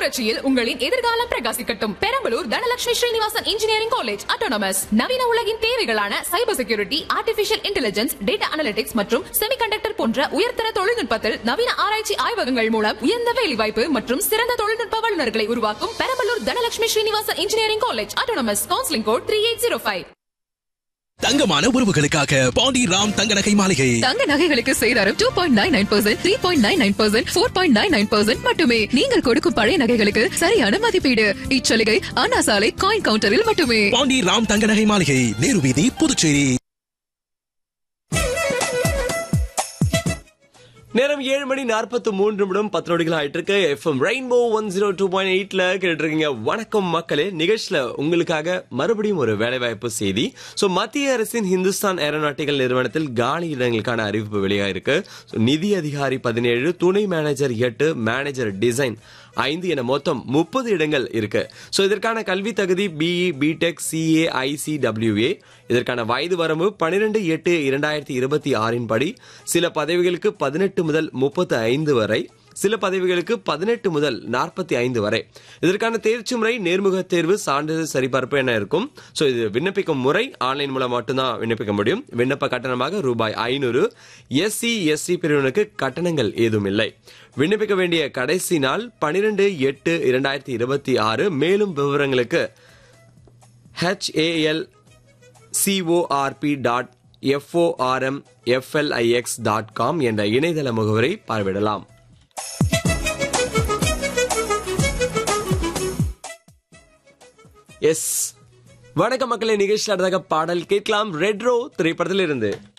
புரட்சியில் உங்களின் எதிர்காலம் பிரகாசிக்கட்டும் Perambalur Dhanalakshmi Srinivasan engineering college autonomous நவீன உலகின் தேவைகளான cyber security artificial intelligence data analytics மற்றும் செமிகண்டக்டர் போன்ற உயர்தர தொழில்நுட்பத்தில் நவீன ஆராய்ச்சி ஆய்வகங்கள் மூலம் உயர்ந்த வேலைவாய்ப்பு மற்றும் சிறந்த தொழில்நுட்ப வல்லுநர்களை உருவாக்கும் Perambalur Dhanalakshmi Srinivasan engineering college autonomous counselling code three eight zero five தங்கமான உறவுகளுக்காக பாண்டி ராம் தங்க நகை மாளிகை தங்க நகைகளுக்கு சேதாரம் two point nine nine percent three point nine nine percent four point nine nine percent மட்டுமே நீங்கள் கொடுக்கும் பழைய நகைகளுக்கு சரியான மதிப்பீடு இச்சலுகை அண்ணா சாலை காயின் கவுண்டரில் மட்டுமே பாண்டி ராம் தங்க நகை மாளிகை நேரு வீதி புதுச்சேரி நேரம் ஏழு மணி நாற்பத்தி மூன்று நிமிடம் பத்து நொடிகள் ஆயிட்டு இருக்கு FM rainbow one zero two point எயிட்ல கேட்டு இருக்கீங்க வணக்கம் மக்களே நிகழ்ச்சியில உங்களுக்காக மறுபடியும் ஒரு வேலைவாய்ப்பு செய்தி சோ மத்திய அரசின் ஹிந்துஸ்தான் ஏரோநாட்டிக்கல் நிறுவனத்தில் காலி இடங்களுக்கான அறிவிப்பு வெளியாயிருக்கு So, நிதி அதிகாரி பதினேழு துணை மேனேஜர் எட்டு மேனேஜர் டிசைன் ஐந்து என மொத்தம் முப்பது இடங்கள் இருக்கு சோ இதற்கான கல்வி தகுதி பிஇ பிடெக் சிஏ ஐசிடபிள்யூஏ இதற்கான வயது வரம்பு பனிரெண்டு எட்டு இரண்டாயிரத்தி இருபத்தி ஆறின் படி சில பதவிகளுக்கு பதினெட்டு முதல் முப்பத்து ஐந்து வரை சில பதவிகளுக்கு பதினெட்டு முதல் நாற்பத்தி ஐந்து வரை இதற்கான தேர்ச்சி முறை நேர்முக தேர்வு சான்றிதழ் சரிபார்ப்பு என இருக்கும் சோ இது விண்ணப்பிக்கும் முறை ஆன்லைன் மூலம் மட்டும்தான் விண்ணப்பிக்க முடியும் விண்ணப்ப கட்டணமாக ரூபாய் ஐநூறு எஸ்சி எஸ்சி பிரிவினருக்கு கட்டணங்கள் ஏதும் இல்லை விண்ணப்பிக்க வேண்டிய கடைசி நாள் பனிரெண்டு எட்டு இரண்டாயிரத்தி இருபத்தி ஆறு மேலும் விவரங்களுக்கு HAL CORP dot FORM FLIX dot com என்ற இணையதள முகவரை பார்வையிடலாம் எஸ் வணக்க மக்களே நிகழ்ச்சியில் அடுத்ததாக பாடல் கேட்கலாம் ரெட்ரோ திரைப்படத்தில் இருந்து